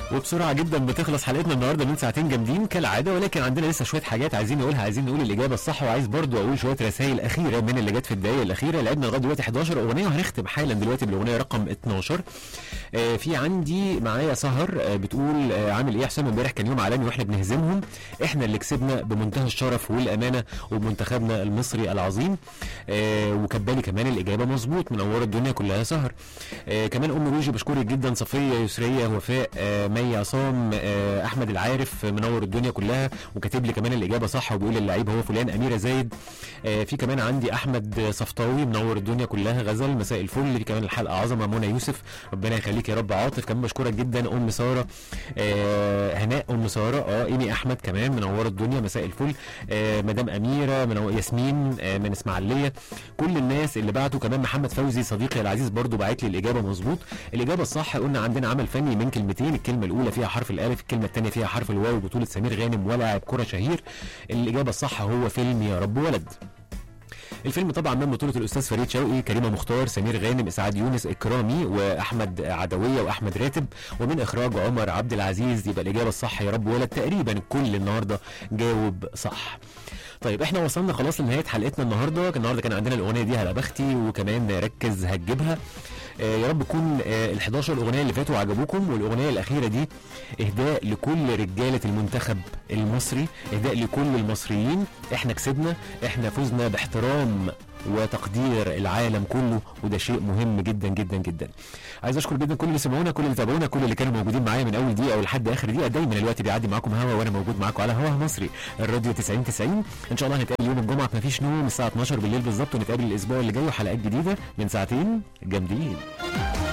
وبسرعه جدا بتخلص حلقتنا النهارده من ساعتين جامدين كالعاده ولكن عندنا لسه شويه حاجات عايزين نقولها عايزين نقول الاجابه الصح وعايز برضو اقول شويه رسائل اخيره من اللي جت في الدقائق الاخيره لعبنا لغايه دلوقتي 11 اغنيه وهنختم حالا دلوقتي بالاغنيه رقم 12 آه في عندي معايا سهر آه بتقول آه عامل ايه يا حسام امبارح كان يوم عالمي واحنا بنهزمهم احنا اللي كسبنا بمنتهى الشرف والامانه وبمنتخبنا المصري العظيم آه وكبالي كمان الاجابه مظبوط منوره الدنيا كلها سهر آه كمان ام روجي بشكرك جدا صفيه يسريه وفاء آه مي عصام آه احمد العارف آه، منور الدنيا كلها وكاتب لي كمان الاجابه صح وبيقول اللعيب هو فلان اميره زايد آه في كمان عندي احمد صفطاوي منور الدنيا كلها غزل مساء الفل في كمان الحلقه عظمه منى يوسف ربنا يخليك يا رب عاطف كمان بشكرك جدا ام ساره آه هناء ام ساره اه ايمي احمد كمان منوره الدنيا مساء الفل آه مدام اميره منور ياسمين آه من اسماعيليه كل الناس اللي بعتوا كمان محمد فوزي صديقي العزيز برضو بعت لي الاجابه مظبوط الاجابه الصح قلنا عندنا عمل فني من كلمتين الكلمه الاولى فيها حرف الالف الكلمه الثانيه فيها حرف الواو بطوله سمير غانم ولاعب كره شهير الاجابه الصح هو فيلم يا رب ولد الفيلم طبعا من بطولة الأستاذ فريد شوقي كريمة مختار سمير غانم إسعاد يونس إكرامي وأحمد عدوية وأحمد راتب ومن إخراج عمر عبد العزيز يبقى الإجابة الصح يا رب ولد تقريبا الكل النهاردة جاوب صح طيب احنا وصلنا خلاص لنهايه حلقتنا النهارده النهارده كان عندنا الاغنيه دي على بختي وكمان ركز هتجيبها آه يا رب تكون آه ال 11 اغنيه اللي فاتوا عجبوكم والاغنيه الاخيره دي اهداء لكل رجاله المنتخب المصري اهداء لكل المصريين احنا كسبنا احنا فزنا باحترام وتقدير العالم كله وده شيء مهم جدا جدا جدا عايز اشكر جدا كل اللي سمعونا كل اللي تابعونا كل اللي كانوا موجودين معايا من اول دقيقه ولحد اخر دقيقه دايما الوقت بيعدي معاكم هوا وانا موجود معاكم على هوا مصري الراديو 90 90 ان شاء الله هنتقابل يوم الجمعه في مفيش نوم الساعه 12 بالليل بالظبط ونتقابل الاسبوع اللي جاي وحلقات جديده من ساعتين جامدين